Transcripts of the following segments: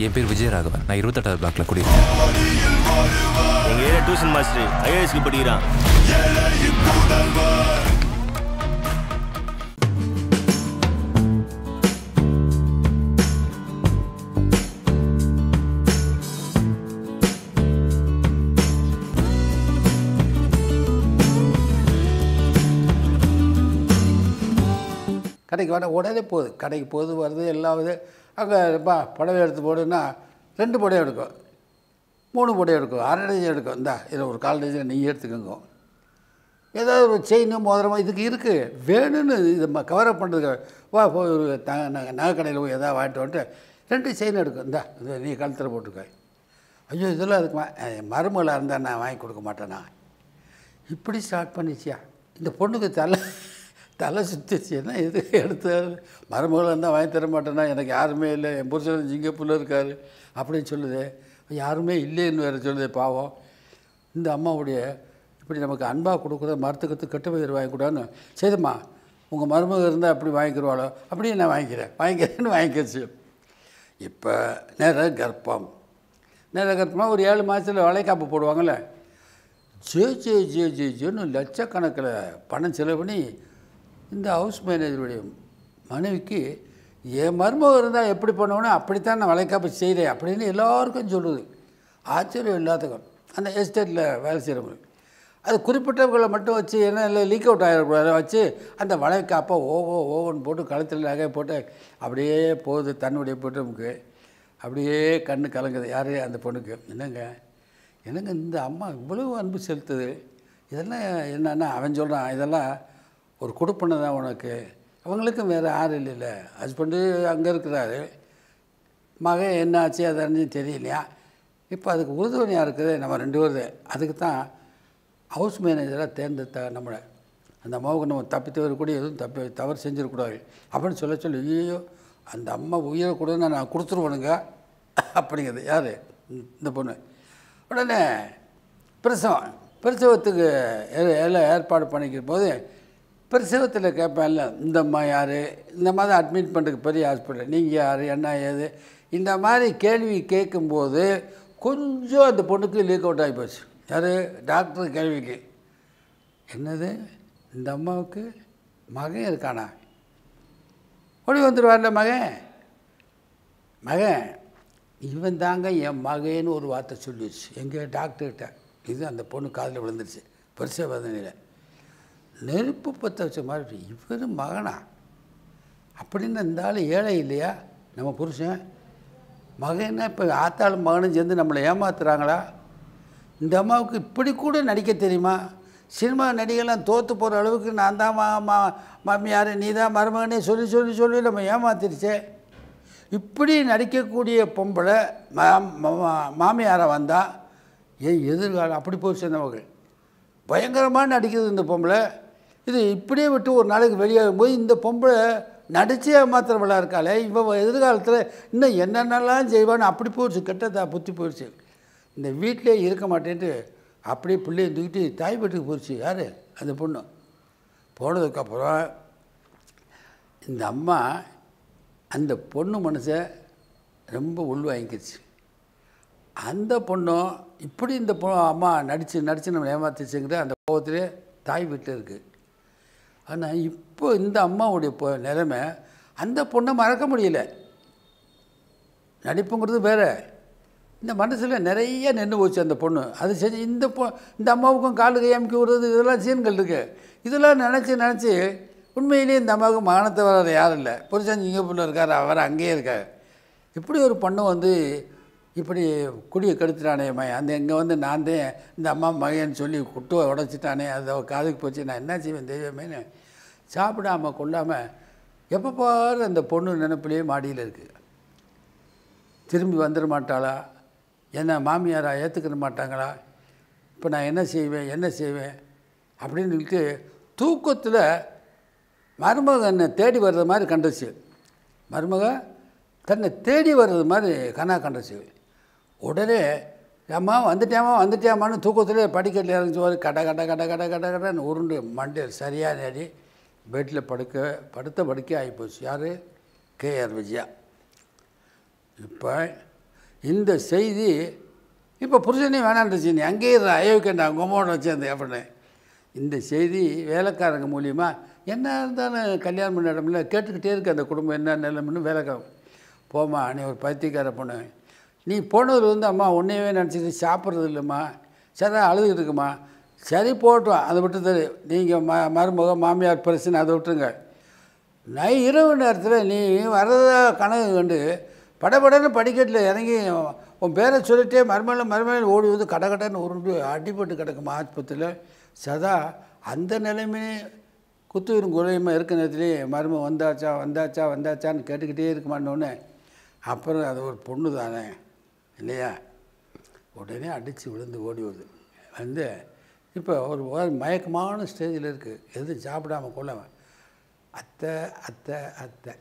என் பேர் விஜயராகவன் நான் இருபத்தெட்டாவது பிளாக்ல குடியிருக்கேன் எங்கள் ஏரியா டியூஷன் மாஸ்டர் ஐஏஎஸ்க்கு படிக்கிறான் கடைக்கு வர உடனே போகுது கடைக்கு போகுது வருது எல்லாம் இது அங்கே பா புடவை எடுத்து போடுன்னா ரெண்டு புடவை எடுக்கும் மூணு புடவை எடுக்கும் அரை டஜன் எடுக்கும் இந்தா இதில் ஒரு கால் டஜன் நீ எடுத்துக்கோங்க ஏதாவது ஒரு செயின் மோதிரமோ இதுக்கு இருக்குது வேணும்னு இது கவரப் பண்ணுறதுக்கு வா போய் ஒரு த நகை நகை கடையில் போய் எதாவது வாங்கிட்டு வந்துட்டு ரெண்டு செயின் எடுக்கும் இந்தா இது நீ கழுத்தில் போட்டுக்க ஐயோ இதெல்லாம் அதுக்கு மா- அஹ் மருமகளாக இருந்தால் நான் வாங்கி கொடுக்க மாட்டேனா இப்படி ஸ்டார்ட் பண்ணிச்சியா இந்த பொண்ணுக்கு தலை தலை சுற்றிச்சு என்ன இது எடுத்து மருமகளாக இருந்தால் வாங்கி தர மாட்டேனா எனக்கு யாருமே இல்லை என் புருஷன் சிங்கப்பூரில் இருக்கார் அப்படின்னு சொல்லுது யாருமே இல்லைன்னு வேறு சொல்லுது பாவம் இந்த அம்மாவுடைய இப்படி நமக்கு அன்பாக கொடுக்குற மரத்துக்கு கெட்ட பயிர் வாங்கி கூடாதுன்னு சரிம்மா உங்கள் மருமக இருந்தால் அப்படி வாங்கிக்கிறவாளோ அப்படியே நான் வாங்கிக்கிறேன் வாங்கிக்கிறேன்னு வாங்கிக்கிச்சு இப்போ நேர கர்ப்பம் நேர கர்ப்பமாக ஒரு ஏழு மாதத்தில் வளைகாப்பு போடுவாங்கள்ல ஜே ஜே ஜே ஜே ஜேன்னு லட்சக்கணக்கில் பணம் செலவு பண்ணி இந்த ஹவுஸ் மேனேஜருடைய மனைவிக்கு என் மருமகம் இருந்தால் எப்படி பண்ணுவேனோ அப்படித்தான் நான் வளைகாப்பு செய்கிறேன் அப்படின்னு எல்லாருக்கும் சொல்லுது ஆச்சரியம் இல்லாதவங்க அந்த எஸ்டேட்டில் வேலை செய்கிறவங்க அது குறிப்பிட்டவர்களை மட்டும் வச்சு என்ன இல்லை லீக் அவுட் ஆகிடக்கூடாது வச்சு அந்த வளைக்காப்பை ஓவோ ஓவன் போட்டு கழுத்தில் நகை போட்டு அப்படியே போகுது தன்னுடைய போட்டு அப்படியே கண்ணு கலங்குது யார் அந்த பொண்ணுக்கு என்னங்க என்னங்க இந்த அம்மா இவ்வளவு அன்பு செலுத்துது இதெல்லாம் என்னன்னா அவன் சொல்கிறான் இதெல்லாம் ஒரு கொடுப்பனை தான் உனக்கு அவங்களுக்கும் வேறு யாரும் இல்லைல்ல ஹஸ்பண்டு அங்கே இருக்கிறாரு மகன் என்ன ஆச்சு அது அறிஞ்சு தெரியலையா இப்போ அதுக்கு உறுதுணையாக இருக்குது நம்ம ரெண்டு பேரும் அதுக்கு தான் ஹவுஸ் மேனேஜராக தேர்ந்தெடுத்த நம்மளை அந்த அம்மாவுக்கு நம்ம தப்பி தவறு கூட எதுவும் தப்பி தவறு செஞ்சிடக்கூடாது அப்படின்னு சொல்ல சொல்லி ஐயோ அந்த அம்மா உயிரை கூட நான் கொடுத்துருவனுங்க அப்படிங்கிறது யார் இந்த பொண்ணு உடனே பிரசவம் பிரசவத்துக்கு எ- எல்லாம் ஏற்பாடு பண்ணிக்கிற போது பிரசவத்தில் கேட்பேன்ல இந்த அம்மா யார் இந்த மாதிரி அட்மிட் பண்ணுறதுக்கு பெரிய ஹாஸ்பிட்டல் நீங்கள் யார் என்ன ஏது இந்த மாதிரி கேள்வி கேட்கும்போது கொஞ்சம் அந்த பொண்ணுக்கு லீக் அவுட் ஆகி போச்சு யார் டாக்டர் கேள்விக்கு என்னது இந்த அம்மாவுக்கு மகன் இருக்கானா ஓடி வந்துடுவார்ல மகன் மகன் இவன் தாங்க என் மகன்னு ஒரு வார்த்தை சொல்லிடுச்சு எங்கள் டாக்டர்கிட்ட இது அந்த பொண்ணு காதில் விழுந்துருச்சு பெருசாக வேதனையில் நெருப்பு பற்ற வச்ச மாதிரி இவர் மகனா அப்படின்னு இந்த ஆள் ஏழை இல்லையா நம்ம புருஷன் மகன்னா இப்போ ஆத்தாளும் மகனும் சேர்ந்து நம்மளை ஏமாத்துறாங்களா இந்த அம்மாவுக்கு இப்படி கூட நடிக்க தெரியுமா சினிமா நடிகெல்லாம் தோற்று போகிற அளவுக்கு நான் தான் மா மா மாமியார் நீ தான் மருமகனே சொல்லி சொல்லி சொல்லி நம்ம ஏமாத்திருச்சே இப்படி நடிக்கக்கூடிய பொம்பளை மா மா- மாமியாரை வந்தால் ஏன் எதிர்காலம் அப்படி போய் சேர்ந்தவங்க பயங்கரமாக நடிக்குது இந்த பொம்பளை இது இப்படியே விட்டு ஒரு நாளைக்கு வெளியாகும் போது இந்த பொம்பளை நடிச்சே மாத்திரமெல்லாம் இருக்காளே இவன் எதிர்காலத்தில் இன்னும் என்னென்னலாம் செய்வான்னு அப்படி போயிடுச்சு கெட்டதா புத்தி போயிடுச்சு இந்த வீட்டிலே இருக்க மாட்டேன்ட்டு அப்படியே பிள்ளைய தூக்கிட்டு தாய் வீட்டுக்கு போயிடுச்சு யார் அந்த பொண்ணு போனதுக்கப்புறம் இந்த அம்மா அந்த பொண்ணு மனசை ரொம்ப உள்வாங்கிக்கிச்சு அந்த பொண்ணும் இப்படி இந்த பொ அம்மா நடித்து நடித்து நம்ம ஏமாத்திச்சுங்கிற அந்த கோபத்திலே தாய் வீட்டில் இருக்குது ஆனால் இப்போ இந்த அம்மாவுடைய பொ நிலைமை அந்த பொண்ணை மறக்க முடியல நடிப்புங்கிறது வேற இந்த மனசில் நிறைய நின்று போச்சு அந்த பொண்ணு அது செஞ்சு இந்த பொ இந்த அம்மாவுக்கும் காலு கையமைக்க விடுறது இதெல்லாம் சீன்கள் இருக்குது இதெல்லாம் நினச்சி நினச்சி உண்மையிலேயே இந்த அம்மாவுக்கு மகனத்தை வர யாரும் இல்லை புருஷன் சிங்கப்பூரில் இருக்கார் அவர் அங்கேயே இருக்கார் இப்படி ஒரு பொண்ணு வந்து இப்படி குடியை கெடுத்துட்டானே மகன் அந்த இங்கே வந்து நான் தான் இந்த அம்மா மகன் சொல்லி குட்டுவை உடச்சிட்டானே அது அவ காதுக்கு போச்சு நான் என்ன செய்வேன் தெய்வமேன்னு சாப்பிடாம கொள்ளாமல் எப்போ பாரு அந்த பொண்ணு நினைப்பிலேயே மாடியில் இருக்குது திரும்பி வந்துட மாட்டாளா என்ன மாமியாரா ஏற்றுக்கிற மாட்டாங்களா இப்போ நான் என்ன செய்வேன் என்ன செய்வேன் அப்படின்னு சொல்லிட்டு தூக்கத்தில் மருமக என்னை தேடி வர்றது மாதிரி கண்டுச்சு மருமக தன்னை தேடி வர்றது மாதிரி கனா கண்டுச்சு உடனே அம்மா வந்துட்டேம்மா வந்துட்டேம்மான்னு தூக்கத்தில் படிக்கட்டில் இறங்கிச்சு கட கட கட கட கட கடன்னு உருண்டு மண்டையில் சரியாக நேடி பெட்டில் படுக்க படுத்த படுக்க ஆகிப்போச்சு யார் கேஆர் விஜயா இப்போ இந்த செய்தி இப்போ புருஷனே வேணான்றுச்சு நீ அங்கேயே இரு, அயோக்கியண்டா உங்கள் அம்மாவோட வச்சேன் அப்படின்னு இந்த செய்தி வேலைக்காரங்க மூலியமா என்ன இருந்தாலும் கல்யாணம் பண்ண இடம்ல கேட்டுக்கிட்டே இருக்கு அந்த குடும்பம் என்ன நிலைமைன்னு வேலைக்காரன் போம்மா நீ ஒரு பைத்தியக்கார பொண்ணு நீ போனது வந்து அம்மா உன்னையவே நினச்சிட்டு சாப்பிட்றது இல்லைம்மா சரி அழுதுகிட்டு இருக்குமா சரி போட்டோம் அதை விட்டு தரு நீங்கள் ம மருமக மாமியார் பிரச்சனை அதை விட்டுருங்க நை இரவு நேரத்தில் நீ வரதா கனவு கண்டு படபடன்னு படிக்கட்டில் இறங்கி உன் பேரை சொல்லிட்டே மருமலை மருமலை ஓடி வந்து கடை கடைன்னு உருண்டு அடிபட்டு கிடக்குமா ஆஸ்பத்திரியில் சதா அந்த நிலைமையே குத்துயிரும் குறையுமா இருக்க நேரத்துலேயே மரும வந்தாச்சா வந்தாச்சா வந்தாச்சான்னு கேட்டுக்கிட்டே இருக்குமான்னொன்னே அப்புறம் அது ஒரு பொண்ணு தானே இல்லையா உடனே அடித்து விழுந்து ஓடி வருது வந்து இப்போ ஒரு ஒரு மயக்கமான ஸ்டேஜில் இருக்குது எதுவும் சாப்பிடாம கொள்ளவன் அத்தை அத்தை அத்தை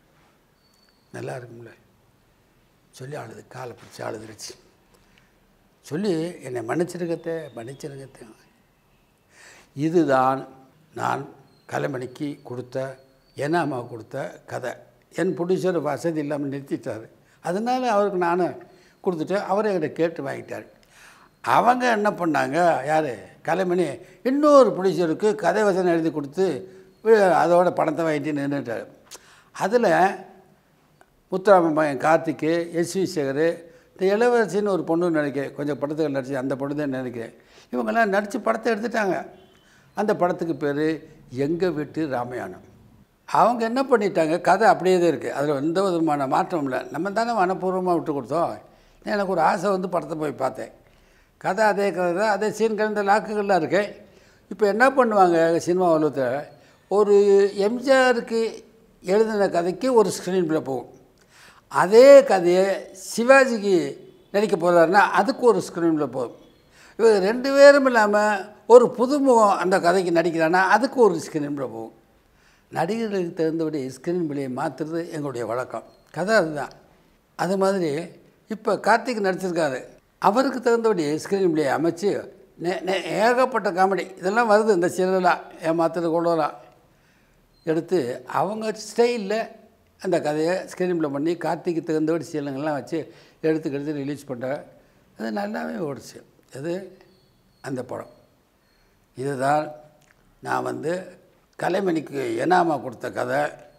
நல்லா இருக்கும்ல சொல்லி அழுது காலை பிடிச்சி அழுதுருச்சு சொல்லி என்னை மன்னிச்சிருக்கத்தை மன்னிச்சிருக்கத்தை இதுதான் நான் கலைமணிக்கு கொடுத்த ஏனாமா கொடுத்த கதை என் ப்ரொடியூசர் வசதி இல்லாமல் நிறுத்திட்டார் அதனால அவருக்கு நான் கொடுத்துட்டேன் அவரை என்கிட்ட கேட்டு வாங்கிட்டார் அவங்க என்ன பண்ணாங்க யார் கலைமணி இன்னொரு ப்ரொடியூசருக்கு கதை வசனம் எழுதி கொடுத்து வி- அதோட பணத்தை வாங்கிட்டு நின்றுட்டார் அதில் முத்துராமன் மகன் கார்த்திக்கு எஸ் வி சேகர் இந்த இளவரசின்னு ஒரு பொண்ணு நினைக்கிறேன் கொஞ்சம் படத்துக்கு நடிச்சு அந்த பொண்ணு தான் நினைக்கிறேன் இவங்கெல்லாம் நடித்து படத்தை எடுத்துட்டாங்க அந்த படத்துக்கு பேர் எங்கள் வீட்டு ராமாயணம் அவங்க என்ன பண்ணிட்டாங்க கதை அப்படியே தான் இருக்குது அதில் எந்த விதமான மாற்றம் இல்லை நம்ம தானே மனப்பூர்வமாக விட்டு கொடுத்தோம் எனக்கு ஒரு ஆசை வந்து படத்தை போய் பார்த்தேன் கதை அதே கதை தான் அதே சீன் கலந்த லாக்குகள்லாம் இருக்கு இப்போ என்ன பண்ணுவாங்க சினிமா உலகத்தில் ஒரு எம்ஜிஆருக்கு எழுதின கதைக்கு ஒரு ஸ்க்ரீன் ப்ளே போகும் அதே கதையை சிவாஜிக்கு நடிக்க போகிறாருன்னா அதுக்கு ஒரு ஸ்க்ரீன் ப்ளே போகும் இவங்க ரெண்டு பேரும் இல்லாமல் ஒரு புதுமுகம் அந்த கதைக்கு நடிக்கிறான்னா அதுக்கு ஒரு ஸ்க்ரீன் ப்ளே போகும் நடிகர்களுக்கு தகுந்தபடி ஸ்க்ரீன் பிள்ளையை மாற்றுறது எங்களுடைய வழக்கம் கதை அதுதான் அது மாதிரி இப்போ கார்த்திக் நடிச்சிருக்காரு அவருக்கு தகுந்தபடி ஸ்க்ரீன் பிள்ளையை அமைச்சு நே- நே- ஏகப்பட்ட காமெடி இதெல்லாம் வருது இந்த சீரியலாக ஏமாத்துறது கொண்டு வரலாம் எடுத்து அவங்க ஸ்டைலில் அந்த கதையை ஸ்க்ரீன் ப்ளே பண்ணி கார்த்திக்கு தகுந்தபடி சீலங்கள்லாம் வச்சு எடுத்து எடுத்து ரிலீஸ் பண்ணாங்க அது நல்லாவே ஓடிச்சு அது அந்த படம் இதுதான் நான் வந்து கலைமணிக்கு எனாமா கொடுத்த கதை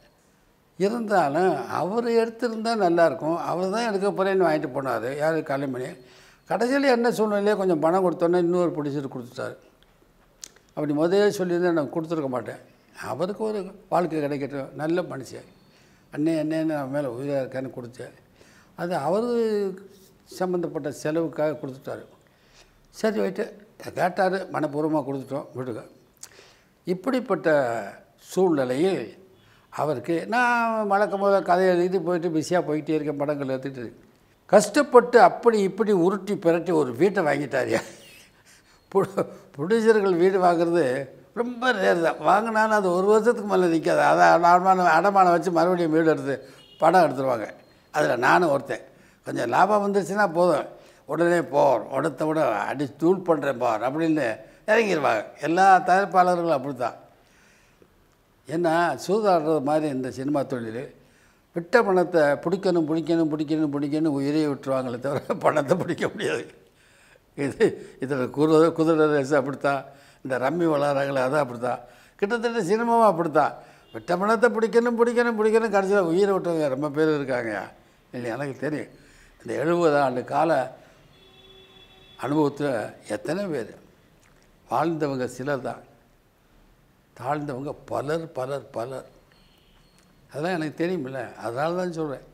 இருந்தாலும் அவர் எடுத்திருந்தா நல்லாயிருக்கும் அவர் தான் எடுக்க போகிறேன்னு வாங்கிட்டு போனார் யார் கலைமணி கடைசியில் என்ன சூழ்நிலையே கொஞ்சம் பணம் கொடுத்தோன்னே இன்னொரு பிடிச்சிட்டு கொடுத்துட்டாரு அப்படி முதலே சொல்லியிருந்தா நான் கொடுத்துருக்க மாட்டேன் அவருக்கு ஒரு வாழ்க்கை கிடைக்கட்டும் நல்ல மனுஷன் அண்ணே அண்ணேன்னு நான் மேலே உயிராக இருக்கேன்னு கொடுத்தேன் அது அவர் சம்மந்தப்பட்ட செலவுக்காக கொடுத்துட்டாரு சரி போயிட்டு கேட்டார் மனப்பூர்வமாக கொடுத்துட்டோம் விடுங்க இப்படிப்பட்ட சூழ்நிலையில் அவருக்கு நான் வழக்கம் போல கதை எழுதிட்டு போயிட்டு பிஸியாக போயிட்டே இருக்கேன் படங்கள் எடுத்துகிட்டு கஷ்டப்பட்டு அப்படி இப்படி உருட்டி பிரட்டி ஒரு வீட்டை வாங்கிட்டாரியா ப்ரொடியூசர்கள் வீடு வாங்குறது ரொம்ப ரேர் தான் வாங்கினாலும் அது ஒரு வருஷத்துக்கு மேலே நிற்காது அதை அடமானம் அடமானம் வச்சு மறுபடியும் வீடு எடுத்து படம் எடுத்துருவாங்க அதில் நானும் ஒருத்தன் கொஞ்சம் லாபம் வந்துருச்சுன்னா போதும் உடனே போர் உடத்த விட அடி தூள் பண்ணுறேன் போர் அப்படின்னு இறங்கிடுவாங்க எல்லா தயாரிப்பாளர்களும் அப்படி தான் ஏன்னா சூதாடுறது மாதிரி இந்த சினிமா தொழில் விட்ட பணத்தை பிடிக்கணும் பிடிக்கணும் பிடிக்கணும் பிடிக்கணும் உயிரையே விட்டுருவாங்களே தவிர பணத்தை பிடிக்க முடியாது இது இதில் குதிரை குதிரை ரேஸ் அப்படித்தான் இந்த ரம்மி விளாட்றாங்களே அது அப்படித்தான் கிட்டத்தட்ட சினிமாவும் அப்படித்தான் விட்ட பணத்தை பிடிக்கணும் பிடிக்கணும் பிடிக்கணும் கடைசியில் உயிரை விட்டவங்க ரொம்ப பேர் இருக்காங்க இல்லை எனக்கு தெரியும் இந்த எழுபது ஆண்டு கால அனுபவத்தில் எத்தனை பேர் வாழ்ந்தவங்க சிலர் தான் தாழ்ந்தவங்க பலர் பலர் பலர் அதெல்லாம் எனக்கு தெரியுமில்ல அதனால தான் சொல்கிறேன்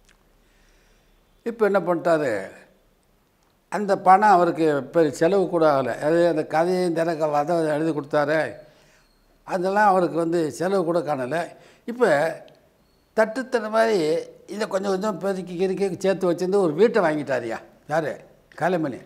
இப்போ என்ன பண்ணிட்டாரு அந்த பணம் அவருக்கு பெரிய செலவு கூட ஆகலை அது அந்த கதையும் தினக்க அதை எழுதி கொடுத்தாரு அதெல்லாம் அவருக்கு வந்து செலவு கூட காணலை இப்போ தட்டுத்தன மாதிரி இதை கொஞ்சம் கொஞ்சம் பெருக்கி கிறுக்கி சேர்த்து வச்சிருந்து ஒரு வீட்டை வாங்கிட்டாரியா யார் கலைமணி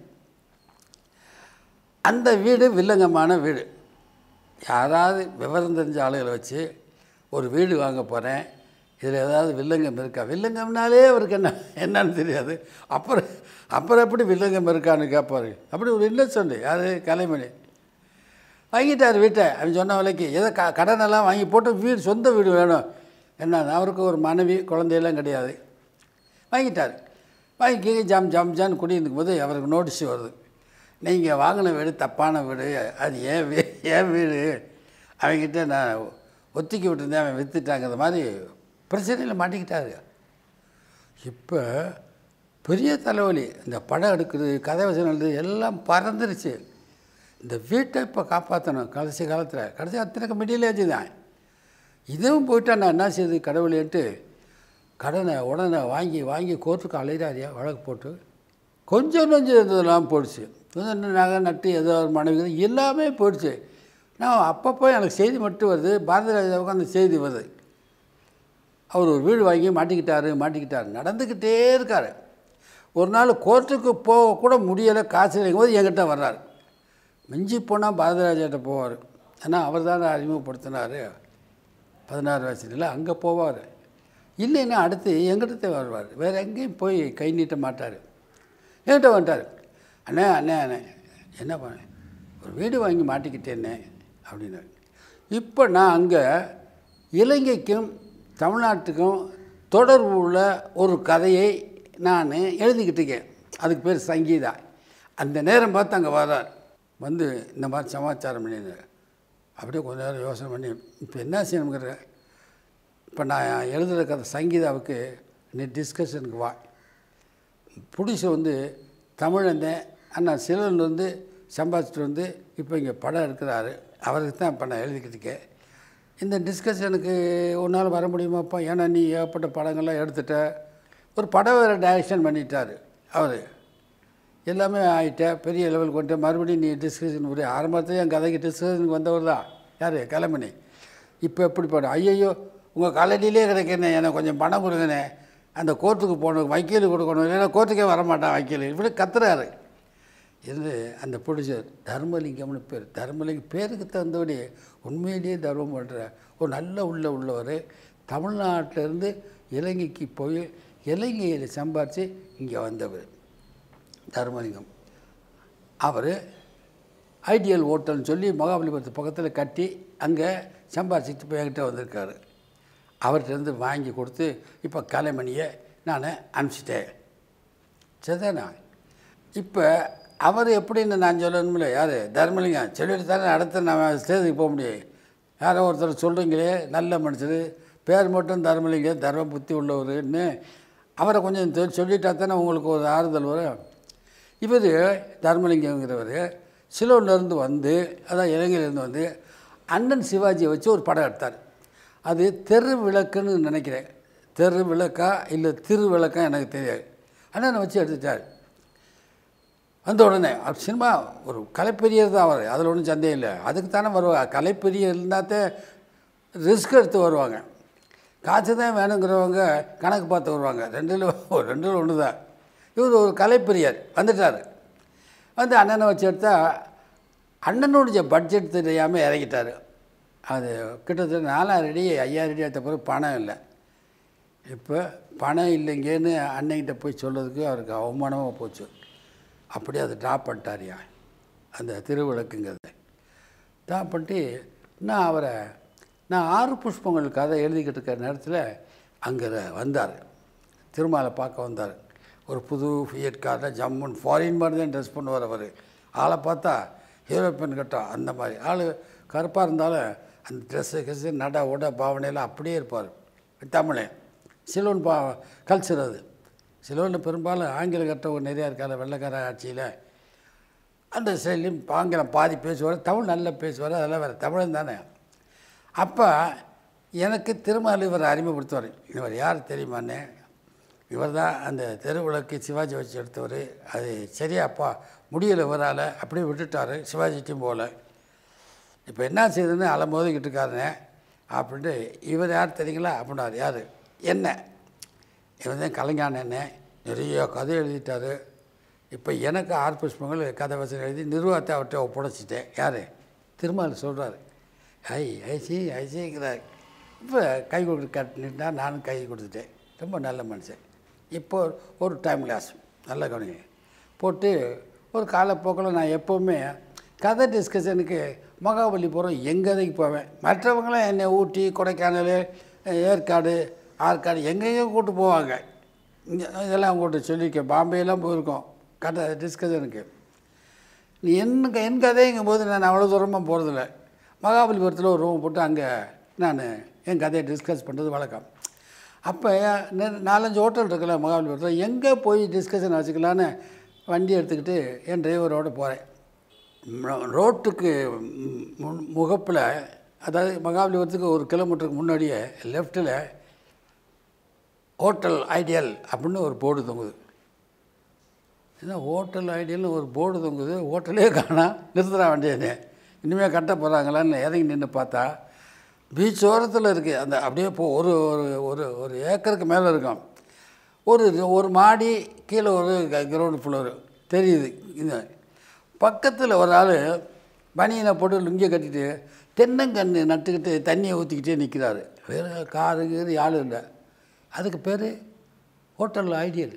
அந்த வீடு வில்லங்கமான வீடு யாராவது விவரம் தெரிஞ்ச ஆளுகளை வச்சு ஒரு வீடு வாங்க போகிறேன் இதில் ஏதாவது வில்லங்கம் இருக்கா வில்லங்கம்னாலே அவருக்கு என்ன என்னன்னு தெரியாது அப்புறம் அப்புறம் எப்படி வில்லங்கம் இருக்கான்னு கேட்பாரு அப்படி ஒரு இன்னசென்ட் யார் கலைமணி வாங்கிட்டார் வீட்டை அவன் சொன்ன விலைக்கு ஏதோ க கடனெல்லாம் வாங்கி போட்டு வீடு சொந்த வீடு வேணும் என்ன அவருக்கு ஒரு மனைவி குழந்தையெல்லாம் கிடையாது வாங்கிட்டார் வாங்கி ஜாம் ஜாம் ஜான்னு குடியிருக்கும் போது அவருக்கு நோட்டீஸ் வருது நீங்கள் வாங்கின வீடு தப்பான வீடு அது ஏன் வீ ஏன் வீடு அவங்ககிட்ட நான் ஒத்திக்கி விட்டுருந்தேன் அவன் விற்றுட்டாங்கிற மாதிரி பிரச்சனையில் மாட்டிக்கிட்டாரு இப்போ பெரிய தலைவலி இந்த படம் எடுக்கிறது கதை வசனம் எழுதுறது எல்லாம் பறந்துருச்சு இந்த வீட்டை இப்போ காப்பாற்றணும் கடைசி காலத்தில் கடைசி அத்தனைக்கு மிடில் ஏஜ் தான் இதுவும் போயிட்டா நான் என்ன செய்யுது கடவுளேன்ட்டு கடனை உடனே வாங்கி வாங்கி கோர்ட்டுக்கு அலையிறாரியா வழக்கு போட்டு கொஞ்சம் கொஞ்சம் இருந்ததெல்லாம் போயிடுச்சு கொஞ்சம் நகை நட்டு ஏதோ ஒரு மனைவி எல்லாமே போயிடுச்சு நான் அப்பப்போ எனக்கு செய்தி மட்டும் வருது பாரதி ராஜாவுக்கு அந்த செய்தி வருது அவர் ஒரு வீடு வாங்கி மாட்டிக்கிட்டாரு மாட்டிக்கிட்டாரு நடந்துக்கிட்டே இருக்கார் ஒரு நாள் கோர்ட்டுக்கு போக கூட முடியலை காசு இல்லைங்கும் போது என்கிட்ட வர்றாரு மிஞ்சி போனால் பாரதிராஜாட்ட போவார் ஏன்னா அவர் தான் அறிமுகப்படுத்தினார் பதினாறு வயசுல அங்கே போவார் இல்லைன்னா அடுத்து எங்கிட்ட வருவார் வேறு எங்கேயும் போய் கை நீட்ட மாட்டார் என்கிட்ட வந்துட்டார் அண்ணே அண்ணே அண்ணே என்ன பண்ண ஒரு வீடு வாங்கி மாட்டிக்கிட்டேனே அப்படின்னாரு இப்போ நான் அங்கே இலங்கைக்கும் தமிழ்நாட்டுக்கும் தொடர்பு உள்ள ஒரு கதையை நான் எழுதிக்கிட்டு இருக்கேன் அதுக்கு பேர் சங்கீதா அந்த நேரம் பார்த்து அங்கே வர்றார் வந்து இந்த மாதிரி சமாச்சாரம் பண்ணினார் அப்படியே கொஞ்ச நேரம் யோசனை பண்ணி இப்போ என்ன செய்யணுங்கிற இப்போ நான் எழுதுகிற கதை சங்கீதாவுக்கு நீ டிஸ்கஷனுக்கு வா புடிசு வந்து தமிழந்தேன் ஆனால் சிலன் வந்து சம்பாதிச்சிட்டு வந்து இப்போ இங்கே படம் எடுக்கிறாரு அவருக்கு தான் இப்போ நான் எழுதிக்கிட்டு இருக்கேன் இந்த டிஸ்கஷனுக்கு உன்னால் வர முடியுமாப்பா ஏன்னா நீ ஏகப்பட்ட படங்கள்லாம் எடுத்துட்ட ஒரு படம் வேறு டைரக்ஷன் பண்ணிட்டார் அவர் எல்லாமே ஆகிட்ட பெரிய லெவலுக்கு வந்துட்டு மறுபடியும் நீ டிஸ்கஷன் ஒரு ஆரம்பத்தில் என் கதைக்கு டிஸ்கஷனுக்கு வந்தவர் தான் யார் கிளம்பினி இப்போ எப்படி படம் ஐயையோ உங்கள் காலடியிலே கிடைக்கிறேன் எனக்கு கொஞ்சம் பணம் கொடுங்கண்ணே அந்த கோர்ட்டுக்கு போகணும் வக்கீல் கொடுக்கணும் இல்லைன்னா கோர்ட்டுக்கே வரமாட்டான் வக்கீல் இப்படி கத்துறாரு இருந்து அந்த ப்ரொடியூசர் தர்மலிங்கம்னு பேர் தர்மலிங்கம் பேருக்கு தகுந்தபடி உண்மையிலேயே தர்மம் பண்ணுற ஒரு நல்ல உள்ள உள்ளவர் தமிழ்நாட்டிலேருந்து இலங்கைக்கு போய் இலங்கையில் சம்பாரித்து இங்கே வந்தவர் தர்மலிங்கம் அவர் ஐடியல் ஹோட்டல்னு சொல்லி மகாபலிபுரத்து பக்கத்தில் கட்டி அங்கே சம்பாரிச்சிட்டு இப்போ என்கிட்ட வந்திருக்காரு அவர்கிட்டருந்து வாங்கி கொடுத்து இப்போ கலைமணியை நான் அனுப்பிச்சிட்டேன் சரிதானா இப்போ அவர் எப்படின்னு நான் சொல்லணுமில்ல யார் தர்மலிங்கம் சொல்லிட்டு தானே அடுத்து நான் ஸ்டேஜுக்கு போக முடியும் யாரோ ஒருத்தர் சொல்கிறீங்களே நல்ல மனுஷர் பேர் மட்டும் தர்மலிங்கம் தர்ம புத்தி உள்ளவர்னு அவரை கொஞ்சம் தெ- சொல்லிட்டா தானே உங்களுக்கு ஒரு ஆறுதல் வரும் இவர் தர்மலிங்கங்கிறவர் சிலோன்லேருந்து வந்து அதான் இலங்கையிலேருந்து வந்து அண்ணன் சிவாஜியை வச்சு ஒரு படம் எடுத்தார் அது தெரு விளக்குன்னு நினைக்கிறேன் தெரு விளக்கா இல்லை திரு விளக்கா எனக்கு தெரியாது அண்ணனை வச்சு எடுத்துட்டார் வந்த உடனே அவர் சினிமா ஒரு கலைப்பெரியர் தான் அவர் அதில் ஒன்றும் சந்தேகம் இல்லை அதுக்கு தானே வருவாங்க கலைப்பெரியர் இருந்தாத்தே ரிஸ்க் எடுத்து வருவாங்க காசு தான் வேணுங்கிறவங்க கணக்கு பார்த்து வருவாங்க ரெண்டில் ரெண்டில் ஒன்று தான் இவர் ஒரு கலைப்பெரியர் வந்துட்டார் வந்து அண்ணனை வச்சு எடுத்தா அண்ணனுடைய பட்ஜெட் தெரியாமல் இறங்கிட்டார் அது கிட்டத்தட்ட நாலாயிரம் அடி ஐயாயிரம் அடி எடுத்த பிறகு பணம் இல்லை இப்போ பணம் இல்லைங்கன்னு அன்னைக்கிட்ட போய் சொல்கிறதுக்கு அவருக்கு அவமானமாக போச்சு அப்படியே அதை ட்ராப் பண்ணிட்டாரியா அந்த திருவிளக்குங்கிறத ட்ராப் பண்ணிட்டு நான் அவரை நான் ஆறு புஷ்பங்கள் கதை எழுதிக்கிட்டு இருக்கிற நேரத்தில் அங்கே வந்தார் திருமாலை பார்க்க வந்தார் ஒரு புது ஃபியட் காரில் ஜம்முன் ஃபாரின் மாதிரி தான் ட்ரெஸ் பண்ணுவார் அவர் ஆளை பார்த்தா ஹீரோப்பியன் கட்டம் அந்த மாதிரி ஆள் கருப்பாக இருந்தாலும் அந்த ட்ரெஸ்ஸு கிஸ்ஸு நட உட பாவனையெல்லாம் அப்படியே இருப்பார் தமிழன் சிலோன் பா கல்ச்சர் அது சிலோனில் பெரும்பாலும் ஆங்கில கட்டவங்க நிறையா இருக்காங்க வெள்ளைக்கார ஆட்சியில் அந்த செயலையும் ஆங்கிலம் பாதி பேசுவார் தமிழ் நல்லா பேசுவார் அதெல்லாம் வேறு தமிழன் தானே அப்போ எனக்கு திருமால் இவர் அறிமுகப்படுத்துவார் இவர் யார் தெரியுமாண்ணே இவர் தான் அந்த தெருவிளக்கு சிவாஜி வச்சு எடுத்தவர் அது சரியாப்பா முடியலை இவரால் அப்படியே விட்டுட்டார் சிவாஜிட்டையும் போகல இப்போ என்ன செய்யுதுன்னு அலை மோதிக்கிட்டு இருக்காருண்ணே அப்படின்ட்டு இவர் யார் தெரியுங்களா அப்படின்னாரு யார் என்ன இவன் தான் கலைஞானே நிறைய கதை எழுதிட்டார் இப்போ எனக்கு ஆர் புஷ்பங்கள் கதை வசனம் எழுதி நிர்வாகத்தை அவர்கிட்ட ஒப்படைச்சிட்டேன் யார் திருமால் சொல்கிறாரு ஐ ஐசி ஐசிங்கிறார் இப்போ கை கொடுத்து கட்டினா நானும் கை கொடுத்துட்டேன் ரொம்ப நல்ல மனுஷன் இப்போ ஒரு டைம் கிளாஸ் நல்ல கவனிங்க போட்டு ஒரு காலப்போக்கில் நான் எப்போவுமே கதை டிஸ்கஷனுக்கு மகாபலிபுரம் எங்கதைக்கு போவேன் மற்றவங்களாம் என்னை ஊட்டி கொடைக்கானல் ஏற்காடு ஆற்காடு எங்கெங்கேயோ கூட்டு போவாங்க இங்க இதெல்லாம் உங்கள்கிட்ட சொல்லியிருக்கேன் பாம்பேலாம் போயிருக்கோம் கதை டிஸ்கஷனுக்கு நீ என்ன என் கதைங்கும் போது நான் அவ்வளோ தூரமாக போகிறதில்ல மகாபலிபுரத்தில் ஒரு ரூம் போட்டு அங்கே நான் என் கதையை டிஸ்கஸ் பண்ணுறது வழக்கம் அப்போ நெ- நாலஞ்சு ஹோட்டல் இருக்குல்ல மகாபலிபுரத்தில் எங்கே போய் டிஸ்கஷன் வச்சுக்கலான்னு வண்டி எடுத்துக்கிட்டு என் டிரைவரோடு போகிறேன் ரோட்டுக்கு முகப்பில் அதாவது மகாபலிபுரத்துக்கு ஒரு கிலோமீட்டருக்கு முன்னாடியே லெஃப்ட்டில் ஹோட்டல் ஐடியல் அப்படின்னு ஒரு போர்டு தொங்குது என்ன ஹோட்டல் ஐடியல்னு ஒரு போர்டு தொங்குது ஹோட்டலே காணா நிறுத்துறா வண்டியனே இனிமேல் கட்ட போகிறாங்களான்னு இறங்கி நின்று பார்த்தா பீச் ஓரத்தில் இருக்குது அந்த அப்படியே போ ஒரு ஒரு ஒரு ஒரு ஏக்கருக்கு மேலே இருக்கும் ஒரு ஒரு மாடி கீழே ஒரு கிரவுண்ட் ஃப்ளோரு தெரியுது இது பக்கத்தில் ஒரு ஆள் பனியனை போட்டு லுங்கியை கட்டிட்டு தென்னங்கன்று நட்டுக்கிட்டு தண்ணியை ஊற்றிக்கிட்டே நிற்கிறாரு வேறு காரு கீரு ஆள் இல்லை அதுக்கு பேர் ஹோட்டல் ஐடியல்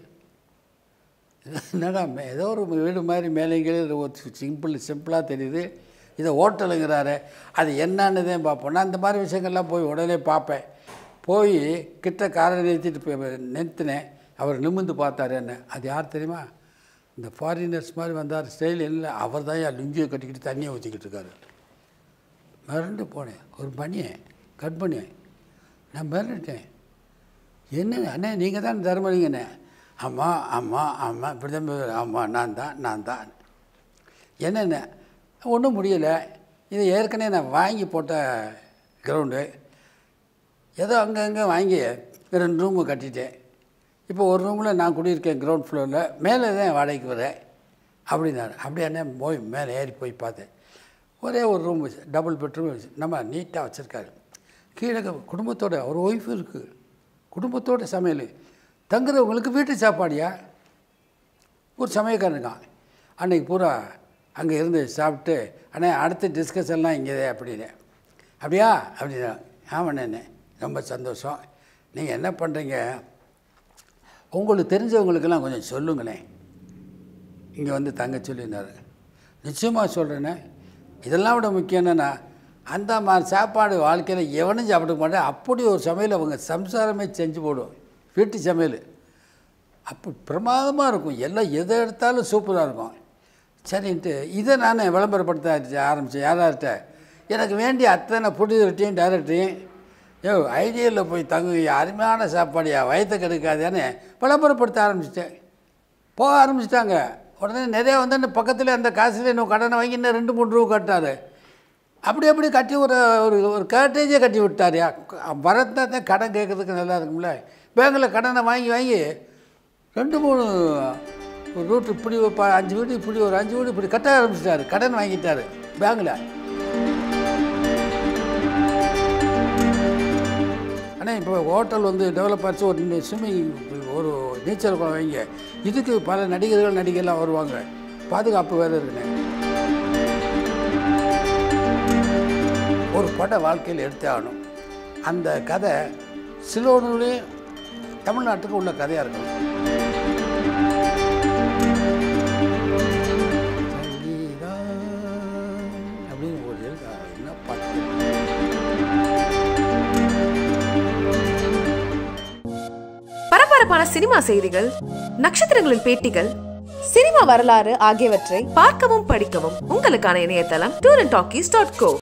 என்னடா மே- ஏதோ ஒரு வீடு மாதிரி மேலேங்களே ஒரு சிம்பிள் சிம்பிளாக தெரியுது இதை ஹோட்டலுங்கிறாரு அது என்னன்னு தான் பார்ப்போம் நான் இந்த மாதிரி விஷயங்கள்லாம் போய் உடனே பார்ப்பேன் போய் கிட்ட காரை நிறுத்திட்டு போய் நிறுத்தினேன் அவர் நிமிர்ந்து பார்த்தாரு என்ன அது யார் தெரியுமா இந்த ஃபாரினர்ஸ் மாதிரி வந்தார் ஸ்டைல் இல்லை அவர் தான் என் லுங்கியை கட்டிக்கிட்டு தண்ணியை ஊற்றிக்கிட்டு இருக்காரு மிரண்டு போனேன் ஒரு பனியன் கட் பண்ணேன் நான் மிரண்டுட்டேன் என்ன அண்ணே நீங்கள் தான் தர்மலிங்கண்ணே ஆமாம் ஆமாம் ஆமாம் இப்படி தான் போய் ஆமாம் நான் தான் நான் தான் என்னென்ன ஒன்றும் முடியலை இது ஏற்கனவே நான் வாங்கி போட்ட கிரவுண்டு ஏதோ அங்கங்கே வாங்கி ரெண்டு ரூமு கட்டிட்டேன் இப்போ ஒரு ரூமில் நான் குடியிருக்கேன் கிரவுண்ட் ஃப்ளோரில் மேலே தான் வாடகைக்கு வரேன் அப்படின்னாரு அப்படியே என்ன போய் மேலே ஏறி போய் பார்த்தேன் ஒரே ஒரு ரூம் வச்சு டபுள் பெட்ரூம் வச்சு நம்ம நீட்டாக வச்சுருக்காரு கீழே குடும்பத்தோட ஒரு ஒய்ஃப் இருக்குது குடும்பத்தோட சமையல் தங்குறவங்களுக்கு வீட்டு சாப்பாடியா ஒரு சமயக்காரன் இருக்கான் அன்னைக்கு பூரா அங்கே இருந்து சாப்பிட்டு அண்ணே அடுத்த டிஸ்கஷன்லாம் இங்கே அப்படின்னு அப்படியா அப்படின்னா ஆமாண்ணே ரொம்ப சந்தோஷம் நீங்கள் என்ன பண்ணுறீங்க உங்களுக்கு தெரிஞ்சவங்களுக்கெல்லாம் கொஞ்சம் சொல்லுங்களேன் இங்கே வந்து தங்க சொல்லினார் நிச்சயமாக சொல்கிறேண்ணே இதெல்லாம் விட முக்கியம் என்னென்னா அந்த மாதிரி சாப்பாடு வாழ்க்கையில் எவனும் சாப்பிட மாட்டேன் அப்படி ஒரு சமையல் அவங்க சம்சாரமே செஞ்சு போடும் வீட்டு சமையல் அப்போ பிரமாதமாக இருக்கும் எல்லாம் எதை எடுத்தாலும் சூப்பராக இருக்கும் சரின்ட்டு இதை நான் விளம்பரப்படுத்த ஆரம்பித்தேன் யாரார்கிட்ட எனக்கு வேண்டிய அத்தனை ப்ரொடியூசர்ட்டையும் டைரக்டரையும் யோ ஐடியலில் போய் தங்கு அருமையான சாப்பாடியா வயத்தை கெடுக்காதேன்னு விளம்பரப்படுத்த ஆரம்பிச்சிட்டேன் போக ஆரம்பிச்சிட்டாங்க உடனே நிறைய வந்து பக்கத்தில் அந்த காசுல இன்னும் கடனை வாங்கி இன்னும் ரெண்டு மூணு ரூபா கட்டினாரு அப்படி அப்படி கட்டி ஒரு ஒரு ஒரு கேட்டேஜே கட்டி விட்டாருயா வரத்தா தான் கடன் கேட்குறதுக்கு நல்லா இருக்கும்ல பேங்கில் கடனை வாங்கி வாங்கி ரெண்டு மூணு ஒரு ரூட் இப்படி ஒரு ப- அஞ்சு வீடு இப்படி ஒரு அஞ்சு வீடு இப்படி கட்ட ஆரம்பிச்சிட்டாரு கடன் வாங்கிட்டாரு பேங்கில் ஆனால் இப்போ ஹோட்டல் வந்து டெவலப் ஆச்சு ஒரு ஸ்விம்மிங் ஒரு நீச்சல் குளம் வைங்க இதுக்கு பல நடிகர்கள் நடிகர்லாம் வருவாங்க பாதுகாப்பு வேறு இருக்குண்ணே ஒரு பட வாழ்க்கையில் எடுத்தே ஆகணும் அந்த கதை சிலோனுலே தமிழ்நாட்டுக்கு உள்ள கதையாக இருக்கணும் சங்கீதா அப்படின்னு ஒரு எழுத்து என்ன பாட்டு பரபரப்பான சினிமா செய்திகள் நட்சத்திரங்களின் பேட்டிகள் சினிமா வரலாறு ஆகியவற்றை பார்க்கவும் படிக்கவும் உங்களுக்கான இணையதளம் tour and talkies dot go